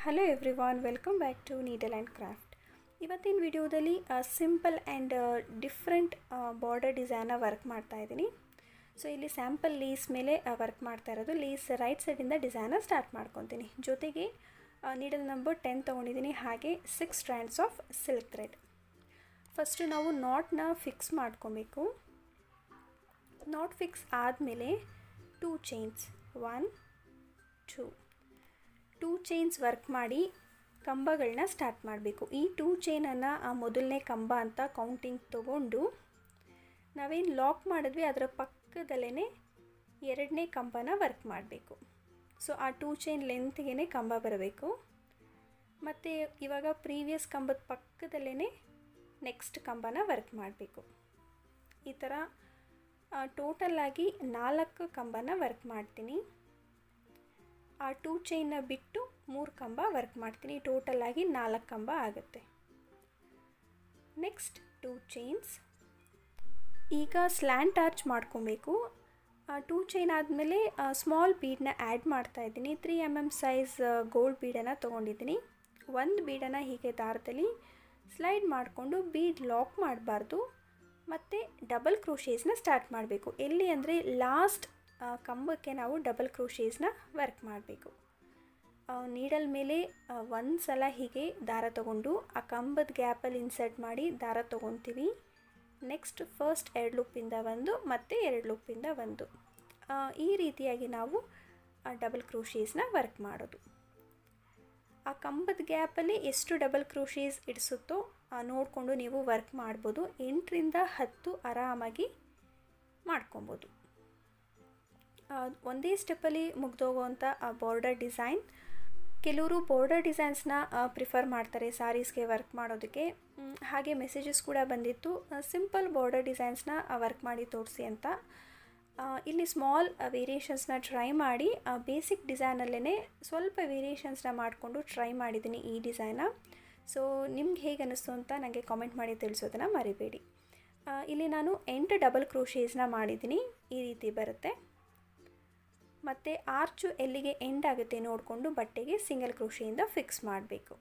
hello everyone welcome back to needle and craft ಇವತ್ತಿನ ವಿಡಿಯೋದಲ್ಲಿ simple and different border ಡಿಸೈನ work ಮಾಡ್ತಾ ಇದ್ದೀನಿ ಸೊ ಇಲ್ಲಿ ಸ್ಯಾಂಪಲ್ ಲೀಸ್ ಮೇಲೆ ವರ್ಕ್ ಮಾಡ್ತಾ ಇರೋದು ಲೀಸ್ ರೈಟ್ ಸೈಡಿಂದ ಡಿಸೈನ ಸ್ಟಾರ್ಟ್ ಮಾಡ್ಕೊತೀನಿ ಜೊತೆಗೆ ನೀಡಲ್ ನಂಬರ್ ಟೆನ್ ತೊಗೊಂಡಿದ್ದೀನಿ ಹಾಗೆ six strands of silk thread first ನಾವು ನಾಟ್ನ ಫಿಕ್ಸ್ ಮಾಡ್ಕೊಬೇಕು ನಾಟ್ ಫಿಕ್ಸ್ ಆದಮೇಲೆ two chains one two two chains work ಮಾಡಿ ಕಂಬಗಳನ್ನ ಸ್ಟಾರ್ಟ್ ಮಾಡಬೇಕು ಈ ಟೂ ಚೈನನ್ನು ಆ ಮೊದಲನೇ ಕಂಬ ಅಂತ ಕೌಂಟಿಂಗ್ ತೊಗೊಂಡು ನಾವೇನು ಲಾಕ್ ಮಾಡಿದ್ವಿ ಅದರ ಪಕ್ಕದಲ್ಲೇ ಎರಡನೇ ಕಂಬನ ವರ್ಕ್ ಮಾಡಬೇಕು ಸೊ ಆ ಟೂ ಚೈನ್ ಲೆಂತ್ಗೆ ಕಂಬ ಬರಬೇಕು ಮತ್ತು ಇವಾಗ ಪ್ರೀವಿಯಸ್ ಕಂಬದ ಪಕ್ಕದಲ್ಲೇ ನೆಕ್ಸ್ಟ್ ಕಂಬನ ವರ್ಕ್ ಮಾಡಬೇಕು ಈ ಥರ ಟೋಟಲ್ಲಾಗಿ ನಾಲ್ಕು ಕಂಬನ ವರ್ಕ್ ಮಾಡ್ತೀನಿ ಆ ಟೂ ಚೈನ್ನ ಬಿಟ್ಟು ಮೂರು ಕಂಬ ವರ್ಕ್ ಮಾಡ್ತೀನಿ ಟೋಟಲಾಗಿ ನಾಲ್ಕು ಕಂಬ ಆಗುತ್ತೆ ನೆಕ್ಸ್ಟ್ ಟೂ ಚೈನ್ಸ್ ಈಗ ಸ್ಲ್ಯಾಂಟ್ ಆರ್ಚ್ ಮಾಡ್ಕೊಬೇಕು ಟೂ ಚೈನ್ ಆದಮೇಲೆ ಸ್ಮಾಲ್ ಬೀಡನ್ನ ಆ್ಯಡ್ ಮಾಡ್ತಾ ಇದ್ದೀನಿ three M M size gold ಬೀಡನ್ನು ತೊಗೊಂಡಿದ್ದೀನಿ ಒಂದು ಬೀಡನ್ನು ಹೀಗೆ ದಾರದಲ್ಲಿ ಸ್ಲೈಡ್ ಮಾಡಿಕೊಂಡು ಬೀಡ್ ಲಾಕ್ ಮಾಡಬಾರ್ದು ಮತ್ತು ಡಬಲ್ ಕ್ರೋಶೇಸ್ನ ಸ್ಟಾರ್ಟ್ ಮಾಡಬೇಕು ಎಲ್ಲಿ ಅಂದರೆ ಲಾಸ್ಟ್ ಕಂಬಕ್ಕೆ ನಾವು ಡಬಲ್ ಕ್ರೋಶೇಸ್ನ ವರ್ಕ್ ಮಾಡಬೇಕು ನೀಡಲ್ ಮೇಲೆ ಒಂದು ಸಲ ಹೀಗೆ ದಾರ ತಗೊಂಡು ಆ ಕಂಬದ ಗ್ಯಾಪಲ್ಲಿ ಇನ್ಸರ್ಟ್ ಮಾಡಿ ದಾರ ತೊಗೊತೀವಿ ನೆಕ್ಸ್ಟ್ ಫಸ್ಟ್ ಎರಡು ಲೂಪಿಂದ ಒಂದು ಮತ್ತು ಎರಡು ಲೂಪಿಂದ ಒಂದು ಈ ರೀತಿಯಾಗಿ ನಾವು ಡಬಲ್ ಕ್ರೋಶೇಸ್ನ ವರ್ಕ್ ಮಾಡೋದು ಆ ಕಂಬದ ಗ್ಯಾಪಲ್ಲಿ ಎಷ್ಟು ಡಬಲ್ ಕ್ರೋಶೇಸ್ ಇಡಿಸುತ್ತೋ ನೋಡಿಕೊಂಡು ನೀವು ವರ್ಕ್ ಮಾಡ್ಬೋದು ಎಂಟರಿಂದ ಹತ್ತು ಆರಾಮಾಗಿ ಮಾಡ್ಕೊಬೋದು ಒಂದೇ ಸ್ಟೆಪ್ಪಲ್ಲಿ ಮುಗ್ದೋಗುವಂಥ ಬಾರ್ಡರ್ ಡಿಸೈನ್ ಕೆಲವರು ಬಾರ್ಡರ್ ಡಿಸೈನ್ಸ್ನ ಪ್ರಿಫರ್ ಮಾಡ್ತಾರೆ ಸಾರೀಸ್ಗೆ ವರ್ಕ್ ಮಾಡೋದಕ್ಕೆ ಹಾಗೆ ಮೆಸೇಜಸ್ ಕೂಡ ಬಂದಿತ್ತು ಸಿಂಪಲ್ ಬಾರ್ಡರ್ ಡಿಸೈನ್ಸ್ನ ವರ್ಕ್ ಮಾಡಿ ತೋರಿಸಿ ಅಂತ ಇಲ್ಲಿ ಸ್ಮಾಲ್ ವೇರಿಯೇಷನ್ಸ್ನ ಟ್ರೈ ಮಾಡಿ ಬೇಸಿಕ್ ಡಿಸೈನಲ್ಲೇ ಸ್ವಲ್ಪ ವೇರಿಯೇಷನ್ಸ್ನ ಮಾಡಿಕೊಂಡು ಟ್ರೈ ಮಾಡಿದ್ದೀನಿ ಈ ಡಿಸೈನ ಸೊ ನಿಮ್ಗೆ ಹೇಗೆ ಅನ್ನಿಸ್ತು ಅಂತ ನನಗೆ ಕಾಮೆಂಟ್ ಮಾಡಿ ತಿಳಿಸೋದನ್ನು ಮರಿಬೇಡಿ ಇಲ್ಲಿ ನಾನು ಎಂಟು ಡಬಲ್ ಕ್ರೋಶೇಸ್ನ ಮಾಡಿದ್ದೀನಿ ಈ ರೀತಿ ಬರುತ್ತೆ ಮತ್ತು ಆರ್ಚು ಎಲ್ಲಿಗೆ ಎಂಡ್ ಆಗುತ್ತೆ ನೋಡಿಕೊಂಡು ಬಟ್ಟೆಗೆ ಸಿಂಗಲ್ ಕ್ರೋಶೆಯಿಂದ ಫಿಕ್ಸ್ ಮಾಡಬೇಕು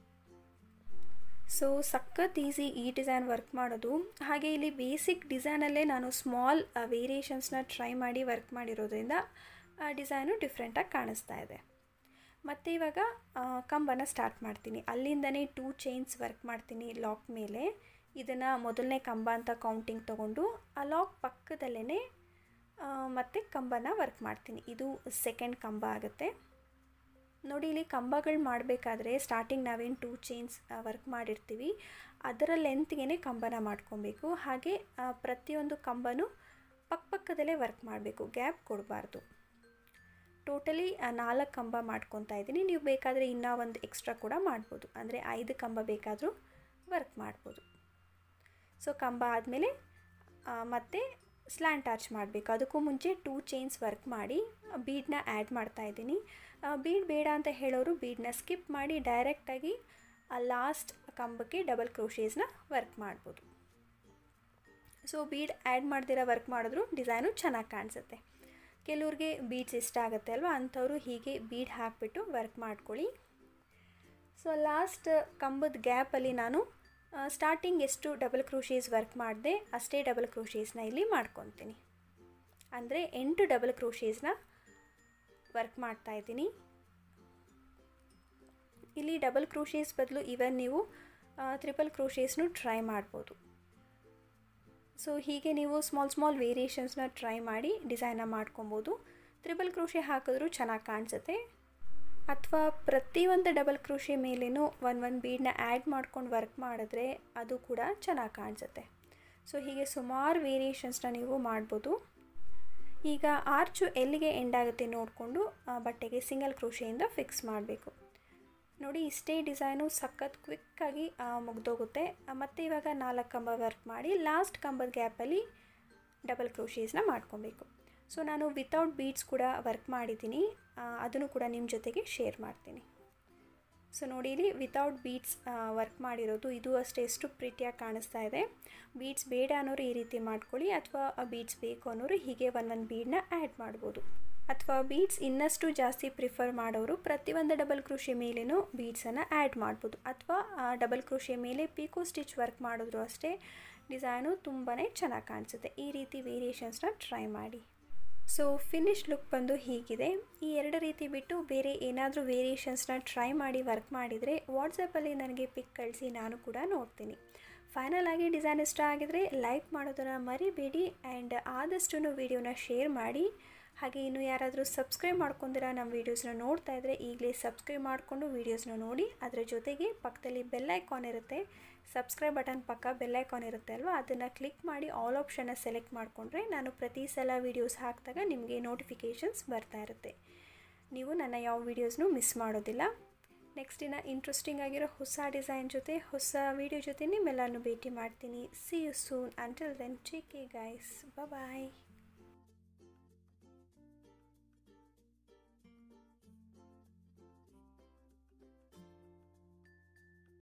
ಸೊ ಸಖತ್ ಈಸಿ ಈ ಡಿಸೈನ್ ವರ್ಕ್ ಮಾಡೋದು ಹಾಗೆ ಇಲ್ಲಿ ಬೇಸಿಕ್ ಡಿಸೈನಲ್ಲೇ ನಾನು ಸ್ಮಾಲ್ ವೇರಿಯೇಷನ್ಸ್ನ ಟ್ರೈ ಮಾಡಿ ವರ್ಕ್ ಮಾಡಿರೋದ್ರಿಂದ ಡಿಸೈನು ಡಿಫ್ರೆಂಟಾಗಿ ಕಾಣಿಸ್ತಾ ಇದೆ ಮತ್ತು ಇವಾಗ ಕಂಬನ ಸ್ಟಾರ್ಟ್ ಮಾಡ್ತೀನಿ ಅಲ್ಲಿಂದನೇ ಟೂ ಚೈನ್ಸ್ ವರ್ಕ್ ಮಾಡ್ತೀನಿ ಲಾಕ್ ಮೇಲೆ ಇದನ್ನು ಮೊದಲನೇ ಕಂಬ ಅಂತ ಕೌಂಟಿಂಗ್ ತೊಗೊಂಡು ಆ ಲಾಕ್ ಪಕ್ಕದಲ್ಲೇ ಮತ್ತು ಕಂಬನ ವರ್ಕ್ ಮಾಡ್ತೀನಿ ಇದು ಸೆಕೆಂಡ್ ಕಂಬ ಆಗುತ್ತೆ ನೋಡಿ ಇಲ್ಲಿ ಕಂಬಗಳು ಮಾಡಬೇಕಾದ್ರೆ ಸ್ಟಾರ್ಟಿಂಗ್ ನಾವೇನು ಟೂ ಚೈನ್ಸ್ ವರ್ಕ್ ಮಾಡಿರ್ತೀವಿ ಅದರ ಲೆಂತ್ಗೆ ಕಂಬನ ಮಾಡ್ಕೊಬೇಕು ಹಾಗೆ ಪ್ರತಿಯೊಂದು ಕಂಬನೂ ಪಕ್ಕಪಕ್ಕದಲ್ಲೇ ವರ್ಕ್ ಮಾಡಬೇಕು ಗ್ಯಾಪ್ ಕೊಡಬಾರ್ದು ಟೋಟಲಿ ನಾಲ್ಕು ಕಂಬ ಮಾಡ್ಕೊತಾ ಇದ್ದೀನಿ ನೀವು ಬೇಕಾದರೆ ಇನ್ನೂ ಒಂದು ಎಕ್ಸ್ಟ್ರಾ ಕೂಡ ಮಾಡ್ಬೋದು ಅಂದರೆ ಐದು ಕಂಬ ಬೇಕಾದರೂ ವರ್ಕ್ ಮಾಡ್ಬೋದು ಸೊ ಕಂಬ ಆದಮೇಲೆ ಮತ್ತೆ ಸ್ಲ್ಯಾಂಟ್ ಆರ್ಚ್ ಮಾಡಬೇಕು ಅದಕ್ಕೂ ಮುಂಚೆ ಟೂ ಚೈನ್ಸ್ ವರ್ಕ್ ಮಾಡಿ ಬೀಡನ್ನ ಆ್ಯಡ್ ಮಾಡ್ತಾ ಇದ್ದೀನಿ ಬೀಡ್ ಬೇಡ ಅಂತ ಹೇಳೋರು ಬೀಡನ್ನ ಸ್ಕಿಪ್ ಮಾಡಿ ಡೈರೆಕ್ಟಾಗಿ ಆ ಲಾಸ್ಟ್ ಕಂಬಕ್ಕೆ ಡಬಲ್ ಕ್ರೋಶೇಸ್ನ ವರ್ಕ್ ಮಾಡ್ಬೋದು ಸೊ ಬೀಡ್ ಆ್ಯಡ್ ಮಾಡ್ದಿರೋ ವರ್ಕ್ ಮಾಡಿದ್ರು ಡಿಸೈನು ಚೆನ್ನಾಗಿ ಕಾಣಿಸುತ್ತೆ ಕೆಲವ್ರಿಗೆ ಬೀಡ್ಸ್ ಇಷ್ಟ ಆಗುತ್ತೆ ಅಲ್ವಾ ಅಂಥವ್ರು ಹೀಗೆ ಬೀಡ್ ಹಾಕಿಬಿಟ್ಟು ವರ್ಕ್ ಮಾಡ್ಕೊಳ್ಳಿ ಸೊ ಲಾಸ್ಟ್ ಕಂಬದ ಗ್ಯಾಪಲ್ಲಿ ನಾನು ಸ್ಟಾರ್ಟಿಂಗ್ ಎಷ್ಟು ಡಬಲ್ ಕ್ರೋಶೇಸ್ ವರ್ಕ್ ಮಾಡಿದೆ ಅಷ್ಟೇ ಡಬಲ್ ಕ್ರೋಶೇಸ್ನ ಇಲ್ಲಿ ಮಾಡ್ಕೊತೀನಿ ಅಂದರೆ ಎಂಟು ಡಬಲ್ ಕ್ರೋಶೇಸ್ನ ವರ್ಕ್ ಮಾಡ್ತಾ ಇದ್ದೀನಿ ಇಲ್ಲಿ ಡಬಲ್ ಕ್ರೋಶೇಸ್ ಬದಲು ಇವನ್ ನೀವು ತ್ರಿಪಲ್ ಕ್ರೋಶೇಸ್ನು ಟ್ರೈ ಮಾಡ್ಬೋದು ಸೊ ಹೀಗೆ ನೀವು ಸ್ಮಾಲ್ ಸ್ಮಾಲ್ ವೇರಿಯೇಷನ್ಸ್ನ ಟ್ರೈ ಮಾಡಿ ಡಿಸೈನ ಮಾಡ್ಕೊಬೋದು ತ್ರಿಬಲ್ ಕ್ರೋಶೆ ಹಾಕಿದ್ರೂ ಚೆನ್ನಾಗಿ ಕಾಣಿಸುತ್ತೆ ಅಥವಾ ಪ್ರತಿಯೊಂದು ಡಬಲ್ ಕ್ರೋಶೆ ಮೇಲೇನೂ ಒಂದು ಒಂದು ಬೀಡನ್ನ ಆ್ಯಡ್ ಮಾಡ್ಕೊಂಡು ವರ್ಕ್ ಮಾಡಿದ್ರೆ ಅದು ಕೂಡ ಚೆನ್ನಾಗಿ ಕಾಣಿಸುತ್ತೆ ಸೊ ಹೀಗೆ ಸುಮಾರು ವೇರಿಯೇಷನ್ಸ್ನ ನೀವು ಮಾಡ್ಬೋದು ಈಗ ಆರ್ಚು ಎಲ್ಲಿಗೆ ಎಂಡ್ ಆಗುತ್ತೆ ನೋಡಿಕೊಂಡು ಬಟ್ಟೆಗೆ ಸಿಂಗಲ್ ಕ್ರೋಶೆಯಿಂದ ಫಿಕ್ಸ್ ಮಾಡಬೇಕು ನೋಡಿ ಇಷ್ಟೇ ಡಿಸೈನು ಸಖತ್ ಕ್ವಿಕ್ಕಾಗಿ ಮುಗ್ದೋಗುತ್ತೆ ಮತ್ತು ಇವಾಗ ನಾಲ್ಕು ಕಂಬ ವರ್ಕ್ ಮಾಡಿ ಲಾಸ್ಟ್ ಕಂಬದ ಗ್ಯಾಪಲ್ಲಿ ಡಬಲ್ ಕ್ರೋಶೇಸ್ನ ಮಾಡ್ಕೊಬೇಕು ಸೊ ನಾನು ವಿತೌಟ್ ಬೀಡ್ಸ್ ಕೂಡ ವರ್ಕ್ ಮಾಡಿದ್ದೀನಿ ಅದನ್ನು ಕೂಡ ನಿಮ್ಮ ಜೊತೆಗೆ ಶೇರ್ ಮಾಡ್ತೀನಿ ಸೊ ನೋಡಿ ಇಲ್ಲಿ ವಿತೌಟ್ ಬೀಡ್ಸ್ ವರ್ಕ್ ಮಾಡಿರೋದು ಇದು ಅಷ್ಟೇ ಎಷ್ಟು ಪ್ರೀತಿಯಾಗಿ ಕಾಣಿಸ್ತಾ ಇದೆ ಬೀಡ್ಸ್ ಬೇಡ ಅನ್ನೋರು ಈ ರೀತಿ ಮಾಡ್ಕೊಳ್ಳಿ ಅಥವಾ ಬೀಡ್ಸ್ ಬೇಕು ಅನ್ನೋರು ಹೀಗೆ ಒಂದೊಂದು ಬೀಡನ್ನ ಆ್ಯಡ್ ಮಾಡ್ಬೋದು ಅಥವಾ ಬೀಡ್ಸ್ ಇನ್ನಷ್ಟು ಜಾಸ್ತಿ ಪ್ರಿಫರ್ ಮಾಡೋರು ಪ್ರತಿಯೊಂದು ಡಬಲ್ ಕ್ರೋಶೆ ಮೇಲೇನೂ ಬೀಡ್ಸನ್ನು ಆ್ಯಡ್ ಮಾಡ್ಬೋದು ಅಥವಾ ಡಬಲ್ ಕ್ರೋಶೆ ಮೇಲೆ ಪೀಕೋ ಸ್ಟಿಚ್ ವರ್ಕ್ ಮಾಡಿದ್ರು ಅಷ್ಟೇ ಡಿಸೈನು ತುಂಬಾ ಚೆನ್ನಾಗಿ ಕಾಣಿಸುತ್ತೆ ಈ ರೀತಿ ವೇರಿಯೇಷನ್ಸ್ನ ಟ್ರೈ ಮಾಡಿ ಸೊ ಫಿನಿಶ್ ಲುಕ್ ಬಂದು ಹೀಗಿದೆ ಈ ಎರಡು ರೀತಿ ಬಿಟ್ಟು ಬೇರೆ ಏನಾದರೂ ವೇರಿಯೇಷನ್ಸ್ನ ಟ್ರೈ ಮಾಡಿ ವರ್ಕ್ ಮಾಡಿದರೆ ವಾಟ್ಸಪ್ಪಲ್ಲಿ ನನಗೆ ಪಿಕ್ ಕಳಿಸಿ ನಾನು ಕೂಡ ನೋಡ್ತೀನಿ ಫೈನಲ್ ಆಗಿ ಡಿಸೈನ್ ಇಷ್ಟ ಆಗಿದರೆ ಲೈಕ್ ಮಾಡೋದನ್ನು ಮರಿಬೇಡಿ ಆ್ಯಂಡ್ ಆದಷ್ಟು ವೀಡಿಯೋನ ಶೇರ್ ಮಾಡಿ ಹಾಗೆ ಇನ್ನು ಯಾರಾದರೂ ಸಬ್ಸ್ಕ್ರೈಬ್ ಮಾಡ್ಕೊಂಡಿರ ನಮ್ಮ ವೀಡಿಯೋಸ್ನ ನೋಡ್ತಾ ಇದ್ದರೆ ಈಗಲೇ ಸಬ್ಸ್ಕ್ರೈಬ್ ಮಾಡಿಕೊಂಡು ವೀಡಿಯೋಸ್ನ ನೋಡಿ ಅದರ ಜೊತೆಗೆ ಪಕ್ಕದಲ್ಲಿ ಬೆಲ್ ಐಕಾನ್ ಇರುತ್ತೆ ಸಬ್ಸ್ಕ್ರೈಬ್ ಬಟನ್ ಪಕ್ಕ ಬೆಲ್ ಐಕಾನ್ ಇರುತ್ತೆ ಅಲ್ವಾ ಅದನ್ನು ಕ್ಲಿಕ್ ಮಾಡಿ ಆಲ್ ಆಪ್ಷನ್ನ ಸೆಲೆಕ್ಟ್ ಮಾಡಿಕೊಂಡ್ರೆ ನಾನು ಪ್ರತಿ ಸಲ ವೀಡಿಯೋಸ್ ಹಾಕಿದಾಗ ನಿಮಗೆ ನೋಟಿಫಿಕೇಷನ್ಸ್ ಬರ್ತಾ ಇರುತ್ತೆ ನೀವು ನನ್ನ ಯಾವ ವೀಡಿಯೋಸ್ನೂ ಮಿಸ್ ಮಾಡೋದಿಲ್ಲ ನೆಕ್ಸ್ಟ್ ಇನ್ನು ಇಂಟ್ರೆಸ್ಟಿಂಗ್ ಆಗಿರೋ ಹೊಸ ಡಿಸೈನ್ ಜೊತೆ ಹೊಸ ವೀಡಿಯೋ ಜೊತೆ ನಿಮ್ಮೆಲ್ಲರನ್ನು ಭೇಟಿ ಮಾಡ್ತೀನಿ see you soon until then take guys bye